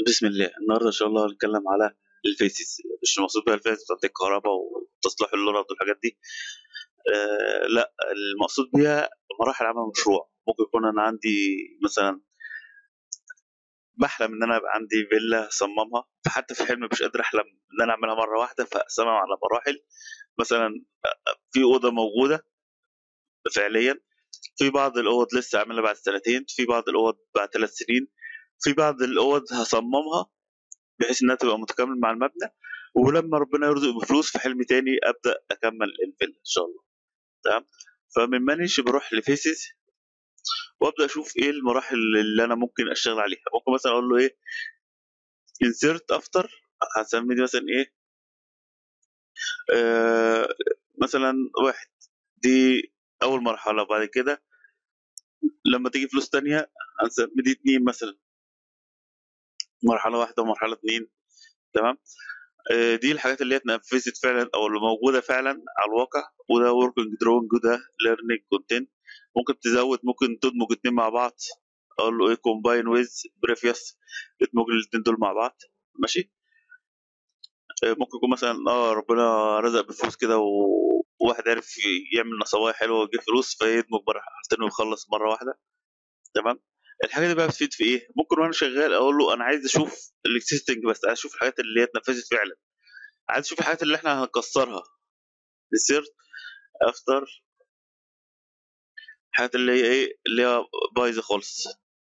بسم الله النهارده ان شاء الله هنتكلم على الفيسز مش المقصود بيها الفيس بتاعت الكهرباء وتصليح اللورد والحاجات دي آه لا المقصود بيها مراحل عمل مشروع ممكن يكون انا عندي مثلا بحلم ان انا يبقى عندي فيلا اصممها فحتى في حلم مش قادر احلم ان انا اعملها مره واحده فاقسمها على مراحل مثلا في اوضه موجوده فعليا في بعض الاوض لسه اعملها بعد سنتين في بعض الاوض بعد ثلاث سنين في بعض الاوض هصممها بحيث انها تبقى متكامل مع المبنى ولما ربنا يرزق بفلوس في حلم تاني ابدا اكمل الفيلا ان شاء الله تمام فمن مانيش بروح لفيسز وابدا اشوف ايه المراحل اللي انا ممكن اشتغل عليها ممكن مثلا اقول له ايه انسيرت افتر هسمي دي مثلا ايه آه مثلا واحد دي اول مرحله بعد كده لما تيجي فلوس تانية هنسمي دي اتنين مثلا مرحله واحده ومرحله اتنين تمام آه دي الحاجات اللي هي اتنفذت فعلا او اللي موجوده فعلا على الواقع وده وركينج دروينج وده ليرنينج كونتنت ممكن تزود ممكن تدمج اتنين مع بعض اقول له ايه كومباين ويز بريفيوس ادمج الاتنين دول مع بعض ماشي آه ممكن يكون مثلا اه ربنا رزق بفلوس كده وواحد عرف يعمل نصوايا حلوه ويجيب فلوس فيدمج مرحلتين ويخلص مره واحده تمام الحاجه دي بقى بتفيد في ايه ممكن وانا شغال اقول له انا عايز اشوف الاكسيستنج بس عايز اشوف الحاجات اللي هي اتنفذت فعلا عايز اشوف الحاجات اللي احنا هنكسرها ريسيرت افتر الحاجات اللي هي ايه اللي هي بايظه خالص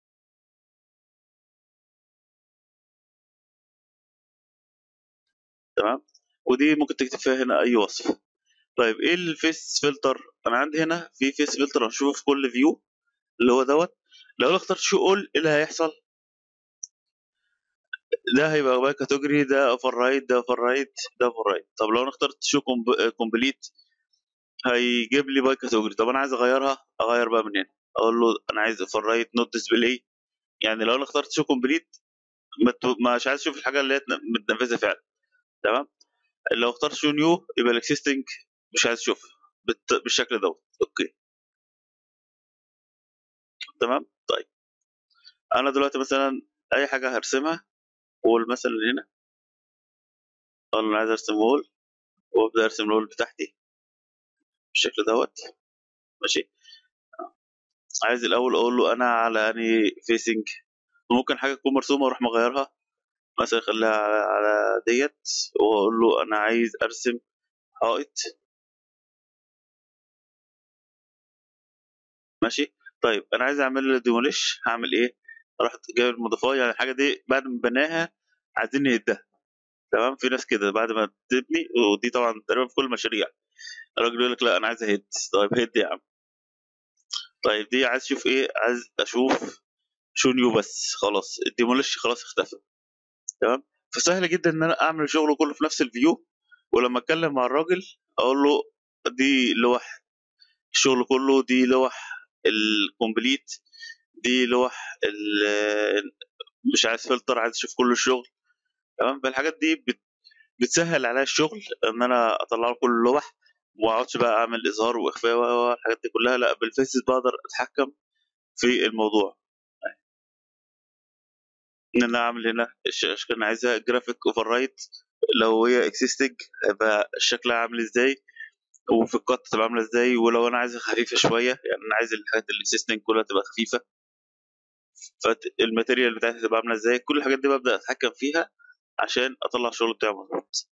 تمام ودي ممكن تكتب فيها هنا اي وصف طيب ايه الفيس فلتر انا عندي هنا في فيس فلتر هنشوفه في كل فيو اللي هو دوت لو انا اخترت شو اول ايه اللي هيحصل ده هيبقى باي كاتيجوري ده اوفر رايت ده اوفر رايت ده اوفر رايت طب لو انا اخترت شو كومبليت هيجيب لي باي كاتيجوري طب انا عايز اغيرها اغير بقى من هنا اقول له انا عايز اوفر رايت نوت ديسبلاي يعني لو انا اخترت شو كومبليت مش عايز اشوف الحاجه اللي هي متنفذه فعلا تمام لو اخترت شو نيو يبقى الاكسيستنج مش عايز اشوفها بالشكل دوت اوكي تمام طيب انا دلوقتي مثلا اي حاجه هرسمها وول مثلا هنا اقول انا عايز ارسم وول وابدا ارسم الوول بتاعتي بالشكل دوت ماشي عايز الاول اقول له انا على اني فيسنج وممكن حاجه تكون مرسومه واروح مغيرها مثلا اخليها على ديت واقول له انا عايز ارسم حائط ماشي طيب انا عايز اعمل له ديموليش هعمل ايه رحت جايب المضيفات يعني الحاجه دي بعد ما بناها عايزين نهدها تمام في ناس كده بعد ما تبني ودي طبعا تقريبا في كل المشاريع الراجل يقول لك لا انا عايز اهد طيب هد يا عم طيب دي عايز اشوف ايه عايز اشوف شو نيو بس خلاص الديموليش خلاص اختفى تمام فسهل جدا ان انا اعمل شغله كله في نفس الفيو ولما اتكلم مع الراجل اقول له دي لوح الشغل كله دي لوح الكومبليت دي لوح مش عايز فلتر عايز اشوف كل الشغل تمام فالحاجات دي بت بتسهل عليا الشغل ان انا اطلع له كل اللوح وما اقعدش بقى اعمل اظهار واخفاء والحاجات دي كلها لا بالفيسز بقدر اتحكم في الموضوع ان انا اعمل هنا الشاشه انا عايزها جرافيك اوفر رايت لو هي اكسيستنج هيبقى شكلها عامل ازاي وفي القط تبقى عامله ازاي ولو انا عايزها خفيفه شويه يعني انا عايز الحاجات الاكسيستنج كلها تبقى خفيفه فالماتيريال بتاعتي تبقى عامله ازاي كل الحاجات دي ببدا اتحكم فيها عشان اطلع الشغل بتاعي مظبوط